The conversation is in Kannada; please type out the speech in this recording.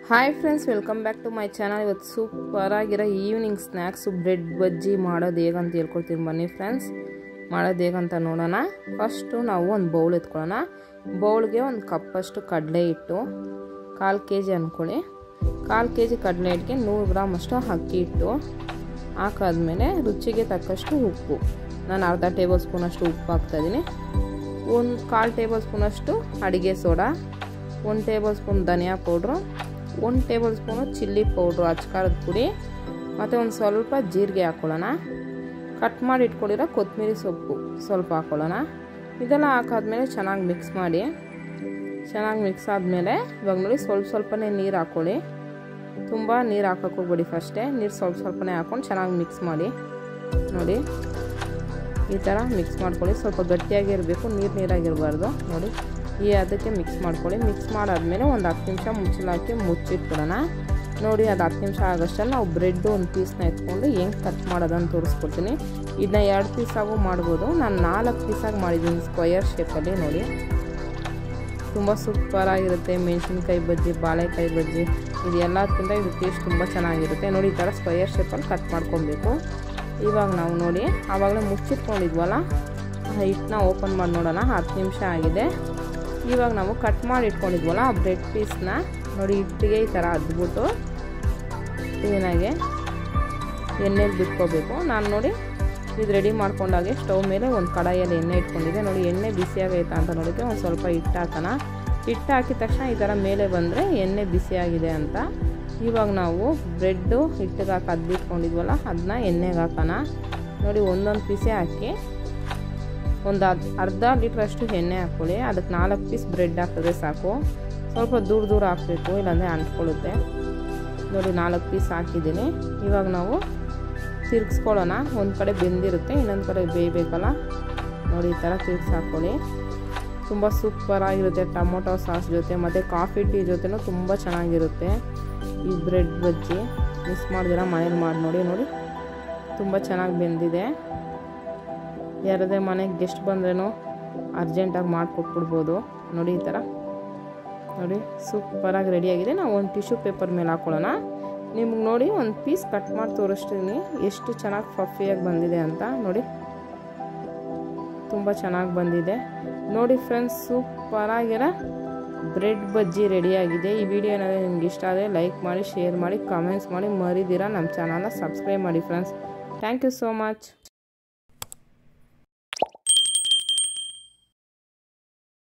hi friends welcome back to my channel ಇವತ್ತು ಸೂಪರ್ ಆಗಿರೋ ಈವ್ನಿಂಗ್ ಸ್ನ್ಯಾಕ್ಸು ಬ್ರೆಡ್ ಬಜ್ಜಿ ಮಾಡೋದು ಹೇಗಂತ ಹೇಳ್ಕೊಡ್ತೀನಿ ಬನ್ನಿ ಫ್ರೆಂಡ್ಸ್ ಮಾಡೋದು ಹೇಗಂತ ನೋಡೋಣ ಫಸ್ಟು ನಾವು ಒಂದು ಬೌಲ್ ಎತ್ಕೊಳ್ಳೋಣ ಬೌಲ್ಗೆ ಒಂದು ಕಪ್ಪಷ್ಟು ಕಡಲೆ ಹಿಟ್ಟು ಕಾಲು ಕೆ ಜಿ ಅಂದ್ಕೊಳ್ಳಿ ಕಾಲು ಕೆ ಜಿ ಕಡಲೆ ಹಿಟ್ಟಿಗೆ ನೂರು ಗ್ರಾಮ್ ಅಷ್ಟು ಅಕ್ಕಿ ಹಿಟ್ಟು ಹಾಕಾದ್ಮೇಲೆ ರುಚಿಗೆ ತಕ್ಕಷ್ಟು ಉಪ್ಪು ನಾನು ಅರ್ಧ ಟೇಬಲ್ ಸ್ಪೂನಷ್ಟು ಉಪ್ಪು ಹಾಕ್ತಾಯಿದ್ದೀನಿ ಒಂದು ಕಾಲು ಟೇಬಲ್ ಸ್ಪೂನಷ್ಟು ಅಡುಗೆ ಸೋಡಾ ಒಂದು ಟೇಬಲ್ ಸ್ಪೂನ್ ಧನಿಯಾ ಪೌಡ್ರು ಒಂದು ಟೇಬಲ್ ಸ್ಪೂನು ಚಿಲ್ಲಿ ಪೌಡ್ರು ಅಚ್ಕಾರದ ಪುಡಿ ಮತ್ತು ಒಂದು ಸ್ವಲ್ಪ ಜೀರಿಗೆ ಹಾಕ್ಕೊಳ್ಳೋಣ ಕಟ್ ಮಾಡಿ ಇಟ್ಕೊಂಡಿರೋ ಕೊತ್ತಂಬರಿ ಸೊಪ್ಪು ಸ್ವಲ್ಪ ಹಾಕ್ಕೊಳ್ಳೋಣ ಇದೆಲ್ಲ ಹಾಕಾದ್ಮೇಲೆ ಚೆನ್ನಾಗಿ ಮಿಕ್ಸ್ ಮಾಡಿ ಚೆನ್ನಾಗಿ ಮಿಕ್ಸ್ ಆದಮೇಲೆ ಇವಾಗ ನೋಡಿ ಸ್ವಲ್ಪ ಸ್ವಲ್ಪನೇ ನೀರು ಹಾಕ್ಕೊಳ್ಳಿ ತುಂಬ ನೀರು ಹಾಕೋಕೆ ಹೋಗ್ಬೇಡಿ ಫಸ್ಟೇ ನೀರು ಸ್ವಲ್ಪ ಸ್ವಲ್ಪನೇ ಹಾಕ್ಕೊಂಡು ಚೆನ್ನಾಗಿ ಮಿಕ್ಸ್ ಮಾಡಿ ನೋಡಿ ಈ ಥರ ಮಿಕ್ಸ್ ಮಾಡ್ಕೊಳ್ಳಿ ಸ್ವಲ್ಪ ಗಟ್ಟಿಯಾಗಿರಬೇಕು ನೀರು ನೀರಾಗಿರಬಾರ್ದು ನೋಡಿ ಈ ಅದಕ್ಕೆ ಮಿಕ್ಸ್ ಮಾಡ್ಕೊಳ್ಳಿ ಮಿಕ್ಸ್ ಮಾಡಾದ್ಮೇಲೆ ಒಂದು ಹತ್ತು ನಿಮಿಷ ಮುಚ್ಚಲಾಕಿ ಮುಚ್ಚಿಟ್ಬಿಡೋಣ ನೋಡಿ ಅದು ಹತ್ತು ನಿಮಿಷ ಆಗೋಷ್ಟಲ್ಲಿ ನಾವು ಬ್ರೆಡ್ ಒಂದು ಪೀಸ್ನ ಎತ್ಕೊಂಡು ಹೆಂಗೆ ಕಟ್ ಮಾಡೋದನ್ನು ತೋರಿಸ್ಕೊಡ್ತೀನಿ ಇದನ್ನ ಎರಡು ಪೀಸಾಗೂ ಮಾಡ್ಬೋದು ನಾನು ನಾಲ್ಕು ಪೀಸಾಗಿ ಮಾಡಿದ್ದೀನಿ ಸ್ಕ್ವಯರ್ ಶೇಪಲ್ಲಿ ನೋಡಿ ತುಂಬ ಸೂಪರಾಗಿರುತ್ತೆ ಮೆಣಸಿನ್ಕಾಯಿ ಬಜ್ಜಿ ಬಾಳೆಕಾಯಿ ಬಜ್ಜಿ ಇದು ಎಲ್ಲದಕ್ಕಿಂತ ಇದು ಟೇಸ್ಟ್ ತುಂಬ ಚೆನ್ನಾಗಿರುತ್ತೆ ನೋಡಿ ಈ ಥರ ಸ್ಕ್ವಯರ್ ಶೇಪಲ್ಲಿ ಕಟ್ ಮಾಡ್ಕೊಬೇಕು ಇವಾಗ ನಾವು ನೋಡಿ ಆವಾಗಲೇ ಮುಚ್ಚಿಟ್ಕೊಂಡಿದ್ವಲ್ಲ ಹಿಟ್ಟನ್ನ ಓಪನ್ ಮಾಡಿ ನೋಡೋಣ ಹತ್ತು ನಿಮಿಷ ಆಗಿದೆ ಇವಾಗ ನಾವು ಕಟ್ ಮಾಡಿ ಇಟ್ಕೊಂಡಿದ್ವಲ್ಲ ಆ ಬ್ರೆಡ್ ಪೀಸ್ನ ನೋಡಿ ಹಿಟ್ಟಿಗೆ ಈ ಥರ ಅದ್ಬಿಟ್ಟು ಕ್ಲೀನಾಗೆ ಎಣ್ಣೆಗೆ ಬಿಟ್ಕೋಬೇಕು ನಾನು ನೋಡಿ ಇದು ರೆಡಿ ಮಾಡ್ಕೊಂಡಾಗೆ ಸ್ಟವ್ ಮೇಲೆ ಒಂದು ಕಡಾಯಲ್ಲಿ ಎಣ್ಣೆ ಇಟ್ಕೊಂಡಿದ್ದೆ ನೋಡಿ ಎಣ್ಣೆ ಬಿಸಿಯಾಗೈತಾ ಅಂತ ನೋಡಿದ್ರೆ ಒಂದು ಸ್ವಲ್ಪ ಹಿಟ್ಟು ಹಾಕೋಣ ಹಿಟ್ಟು ಹಾಕಿದ ತಕ್ಷಣ ಈ ಥರ ಮೇಲೆ ಬಂದರೆ ಎಣ್ಣೆ ಬಿಸಿಯಾಗಿದೆ ಅಂತ ಇವಾಗ ನಾವು ಬ್ರೆಡ್ಡು ಹಿಟ್ಟಿಗೆ ಹಾಕಿ ಅದ್ಬಿಟ್ಕೊಂಡಿದ್ವಲ್ಲ ಅದನ್ನ ಎಣ್ಣೆಗೆ ಹಾಕೋಣ ನೋಡಿ ಒಂದೊಂದು ಪೀಸೇ ಹಾಕಿ ಒಂದು ಅರ್ಧ ಲೀಟ್ರಷ್ಟು ಎಣ್ಣೆ ಹಾಕ್ಕೊಳ್ಳಿ ಅದಕ್ಕೆ ನಾಲ್ಕು ಪೀಸ್ ಬ್ರೆಡ್ ಹಾಕಿದ್ರೆ ಸಾಕು ಸ್ವಲ್ಪ ದೂರ ದೂರ ಹಾಕಬೇಕು ಇಲ್ಲಾಂದರೆ ಅಂಟ್ಕೊಳ್ಳುತ್ತೆ ನೋಡಿ ನಾಲ್ಕು ಪೀಸ್ ಹಾಕಿದ್ದೀನಿ ಇವಾಗ ನಾವು ತಿರ್ಗಿಸ್ಕೊಳ್ಳೋಣ ಒಂದು ಕಡೆ ಬೆಂದಿರುತ್ತೆ ಇನ್ನೊಂದು ಕಡೆ ಬೇಯಬೇಕಲ್ಲ ನೋಡಿ ಈ ಥರ ತಿರ್ಗಿಸಿ ಹಾಕ್ಕೊಳ್ಳಿ ತುಂಬ ಸೂಪರಾಗಿರುತ್ತೆ ಟೊಮೊಟೊ ಸಾಸ್ ಜೊತೆ ಮತ್ತು ಕಾಫಿ ಟೀ ಜೊತೆನೂ ತುಂಬ ಚೆನ್ನಾಗಿರುತ್ತೆ ಈ ಬ್ರೆಡ್ ಬಜ್ಜಿ ಮಿಸ್ ಮಾಡಿದಿರ ಮನೇಲಿ ಮಾಡಿ ನೋಡಿ ನೋಡಿ ತುಂಬ ಚೆನ್ನಾಗಿ ಬೆಂದಿದೆ ಯಾರದೇ ಮನೆಗೆ ಗೆಸ್ಟ್ ಬಂದ್ರೇನೋ ಅರ್ಜೆಂಟಾಗಿ ಮಾಡಿಕೊಟ್ಬಿಡ್ಬೋದು ನೋಡಿ ಈ ಥರ ನೋಡಿ ಸೂಪರಾಗಿ ರೆಡಿಯಾಗಿದೆ ನಾವು ಒಂದು ಟಿಶ್ಯೂ ಪೇಪರ್ ಮೇಲೆ ಹಾಕ್ಕೊಳ್ಳೋಣ ನಿಮ್ಗೆ ನೋಡಿ ಒಂದು ಪೀಸ್ ಕಟ್ ಮಾಡಿ ತೋರಿಸ್ತೀನಿ ಎಷ್ಟು ಚೆನ್ನಾಗಿ ಫಫಿಯಾಗಿ ಬಂದಿದೆ ಅಂತ ನೋಡಿ ತುಂಬ ಚೆನ್ನಾಗಿ ಬಂದಿದೆ ನೋಡಿ ಫ್ರೆಂಡ್ಸ್ ಸೂಪರಾಗಿರೋ ಬ್ರೆಡ್ ಬಜ್ಜಿ ರೆಡಿಯಾಗಿದೆ ಈ ವಿಡಿಯೋ ಏನಾದರೂ ನಿಮ್ಗೆ ಇಷ್ಟ ಆದರೆ ಲೈಕ್ ಮಾಡಿ ಶೇರ್ ಮಾಡಿ ಕಮೆಂಟ್ಸ್ ಮಾಡಿ ಮರಿದಿರ ನಮ್ಮ ಚಾನಲ್ನ ಸಬ್ಸ್ಕ್ರೈಬ್ ಮಾಡಿ friends thank you so much